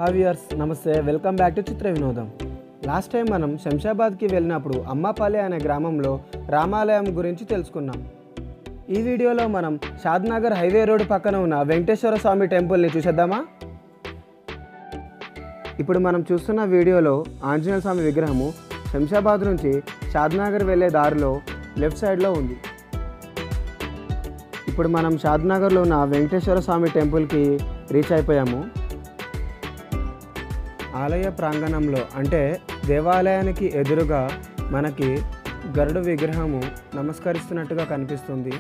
హావియర్స్ నమస్తే welcome back to చిత్ర వినోదం last time మనం శంషాబాద్కి వెళ్ళినప్పుడు అమ్మపల్లి అనే గ్రామంలో రామాలయం గురించి తెలుసుకున్నాం ఈ వీడియోలో మనం షాద్నగర్ హైవే రోడ్ పక్కన ఉన్న వెంకటేశ్వర స్వామి టెంపుల్ని చూసేద్దామా ఇప్పుడు మనం చూస్తున్న వీడియోలో ఆంజనేయ స్వామి విగ్రహము శంషాబాద్ నుంచి షాద్నగర్ వెళ్ళే దారిలో లెఫ్ట్ సైడ్లో ఉంది ఇప్పుడు మనం షాద్నగర్లో ఉన్న వెంకటేశ్వర స్వామి టెంపుల్కి రీచ్ అయిపోయాము ఆలయ ప్రాంగణంలో అంటే దేవాలయానికి ఎదురుగా మనకి గరుడు విగ్రహము నమస్కరిస్తున్నట్టుగా కనిపిస్తుంది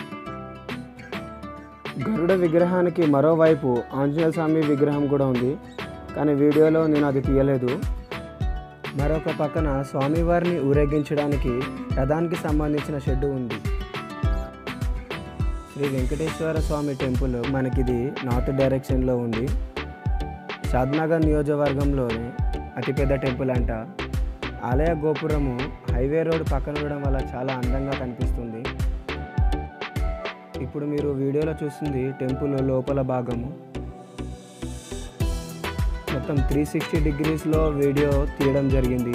గరుడ విగ్రహానికి మరోవైపు ఆంజనేయ స్వామి విగ్రహం కూడా ఉంది కానీ వీడియోలో నేను అది తీయలేదు మరొక పక్కన స్వామివారిని ఊరేగించడానికి రథానికి సంబంధించిన షెడ్డు ఉంది శ్రీ వెంకటేశ్వర స్వామి టెంపుల్ మనకిది నార్త్ డైరెక్షన్లో ఉంది షాద్నగర్ నియోజకవర్గంలోని అతిపెద్ద టెంపుల్ అంట ఆలయ గోపురము హైవే రోడ్ పక్కన ఉండడం వల్ల చాలా అందంగా కనిపిస్తుంది ఇప్పుడు మీరు వీడియోలో చూస్తుంది టెంపుల్ లోపల భాగము మొత్తం త్రీ సిక్స్టీ డిగ్రీస్లో వీడియో తీయడం జరిగింది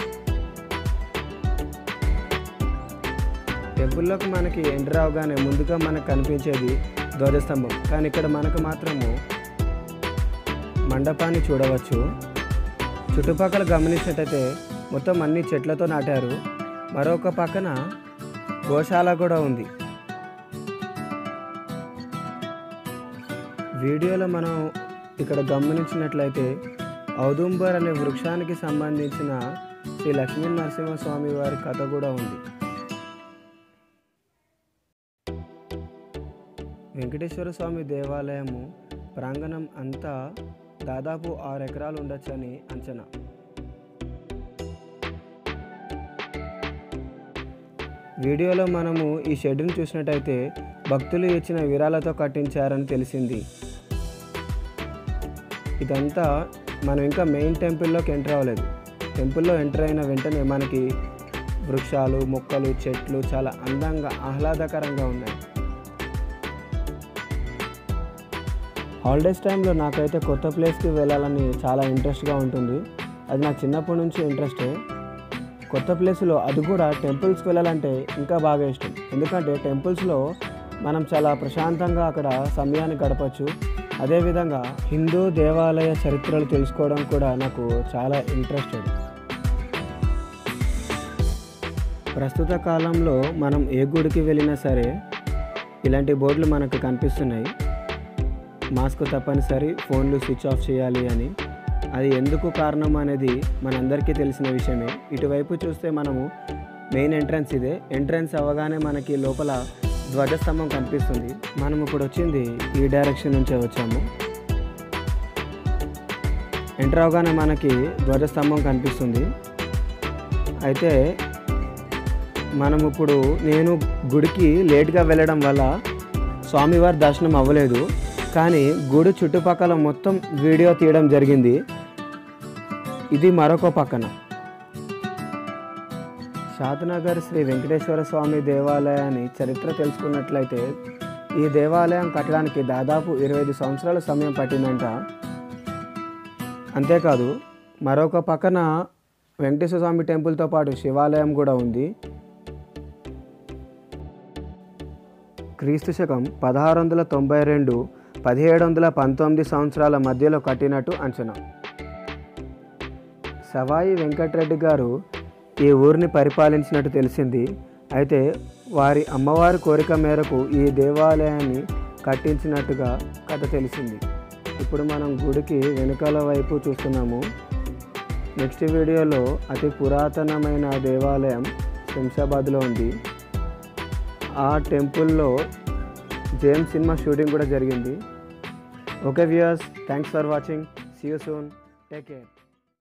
టెంపుల్లోకి మనకి ఎంటర్ అవగానే ముందుగా మనకు కనిపించేది ధ్వజస్తంభం కానీ ఇక్కడ మనకు మాత్రము మండపాన్ని చూడవచ్చు చుట్టుపక్కల గమనించినట్టయితే మొత్తం అన్ని చెట్లతో నాటారు మరొక పక్కన గోశాల కూడా ఉంది వీడియోలో మనం ఇక్కడ గమనించినట్లయితే ఔదుంబర్ అనే వృక్షానికి సంబంధించిన శ్రీ లక్ష్మీ నరసింహస్వామి వారి కథ కూడా ఉంది వెంకటేశ్వర స్వామి దేవాలయము ప్రాంగణం అంతా దాదాపు ఆరు ఎకరాలు ఉండొచ్చని అంచనా వీడియోలో మనము ఈ షెడ్ని చూసినట్టయితే భక్తులు ఇచ్చిన విరాలతో కట్టించారని తెలిసింది ఇదంతా మనం ఇంకా మెయిన్ టెంపుల్లోకి ఎంటర్ అవ్వలేదు టెంపుల్లో ఎంటర్ అయిన వెంటనే మనకి వృక్షాలు మొక్కలు చెట్లు చాలా అందంగా ఆహ్లాదకరంగా ఉన్నాయి హాలిడేస్ టైంలో నాకైతే కొత్త ప్లేస్కి వెళ్ళాలని చాలా ఇంట్రెస్ట్గా ఉంటుంది అది నాకు చిన్నప్పటి నుంచి ఇంట్రెస్టే కొత్త ప్లేస్లో అది కూడా టెంపుల్స్కి వెళ్ళాలంటే ఇంకా బాగా ఇష్టం ఎందుకంటే టెంపుల్స్లో మనం చాలా ప్రశాంతంగా అక్కడ సమయాన్ని గడపచ్చు అదేవిధంగా హిందూ దేవాలయ చరిత్రలు తెలుసుకోవడం కూడా నాకు చాలా ఇంట్రెస్టెడ్ ప్రస్తుత కాలంలో మనం ఏ గుడికి వెళ్ళినా సరే ఇలాంటి బోర్డులు మనకు కనిపిస్తున్నాయి మాస్క్ తప్పనిసరి ఫోన్లు స్విచ్ ఆఫ్ చేయాలి అని అది ఎందుకు కారణం అనేది మనందరికీ తెలిసిన విషయమే ఇటువైపు చూస్తే మనము మెయిన్ ఎంట్రన్స్ ఇదే ఎంట్రన్స్ అవ్వగానే మనకి లోపల ధ్వజస్తంభం కనిపిస్తుంది మనం ఇప్పుడు వచ్చింది ఈ డైరెక్షన్ నుంచే వచ్చాము ఎంటర్ అవగానే మనకి ధ్వజస్తంభం కనిపిస్తుంది అయితే మనం ఇప్పుడు నేను గుడికి లేట్గా వెళ్ళడం వల్ల స్వామివారి దర్శనం అవ్వలేదు కానీ గుడి చుట్టుపక్కల మొత్తం వీడియో తీయడం జరిగింది ఇది మరొక పక్కన షాద్నగర్ శ్రీ వెంకటేశ్వర స్వామి దేవాలయాన్ని చరిత్ర తెలుసుకున్నట్లయితే ఈ దేవాలయం కట్టడానికి దాదాపు ఇరవై ఐదు సంవత్సరాల సమయం పట్టిందంట అంతేకాదు మరొక పక్కన వెంకటేశ్వర స్వామి టెంపుల్తో పాటు శివాలయం కూడా ఉంది క్రీస్తు శకం పదహారు వందల తొంభై రెండు పదిహేడు వందల పంతొమ్మిది సంవత్సరాల మధ్యలో కట్టినట్టు అంచనా సవాయి వెంకటరెడ్డి గారు ఈ ఊరిని పరిపాలించినట్టు తెలిసింది అయితే వారి అమ్మవారి కోరిక మేరకు ఈ దేవాలయాన్ని కట్టించినట్టుగా కథ తెలిసింది ఇప్పుడు మనం గుడికి వెనుకాల వైపు చూస్తున్నాము నెక్స్ట్ వీడియోలో అతి పురాతనమైన దేవాలయం శంషాబాద్లో ఉంది ఆ టెంపుల్లో జేమ్స్ సినిమా షూటింగ్ కూడా జరిగింది okay viewers thanks for watching see you soon take care